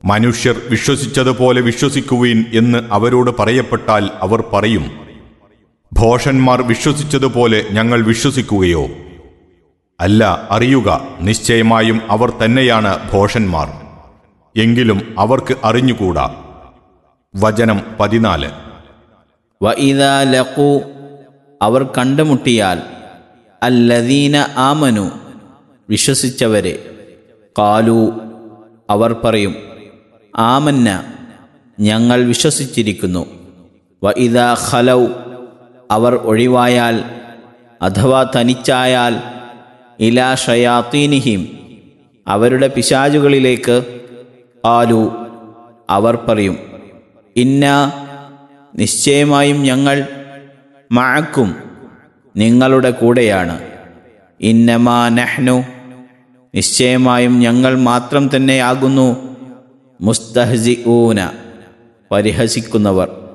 മനുഷ്യർ വിശ്വസിച്ചതുപോലെ വിശ്വസിക്കുവീൻ എന്ന് അവരോട് പറയപ്പെട്ടാൽ അവർ പറയും ഭോഷന്മാർ വിശ്വസിച്ചതുപോലെ ഞങ്ങൾ വിശ്വസിക്കുകയോ അല്ല അറിയുക നിശ്ചയമായും അവർ തന്നെയാണ് ഭോഷന്മാർ എങ്കിലും അവർക്ക് അറിഞ്ഞുകൂടാ വചനം പതിനാല് വ ഇതാ ലഖു അവർ കണ്ടുമുട്ടിയാൽ അല്ലദീന ആമനു വിശ്വസിച്ചവരെ കാലു അവർ പറയും ആമന്ന ഞങ്ങൾ വിശ്വസിച്ചിരിക്കുന്നു വ ഇതാ ഖലൗ അവർ ഒഴിവായാൽ അഥവാ തനിച്ചായാൽ ഇലാ ഷയാത്തീനിഹിം അവരുടെ പിശാചുകളിലേക്ക് ആലു അവർ പറയും ഇന്ന നിശ്ചയമായും ഞങ്ങൾ മഴക്കും നിങ്ങളുടെ കൂടെയാണ് ഇന്നമാ നഹ്നു നിശ്ചയമായും ഞങ്ങൾ മാത്രം തന്നെയാകുന്നു മുസ്തഹസി ഊന പരിഹസിക്കുന്നവർ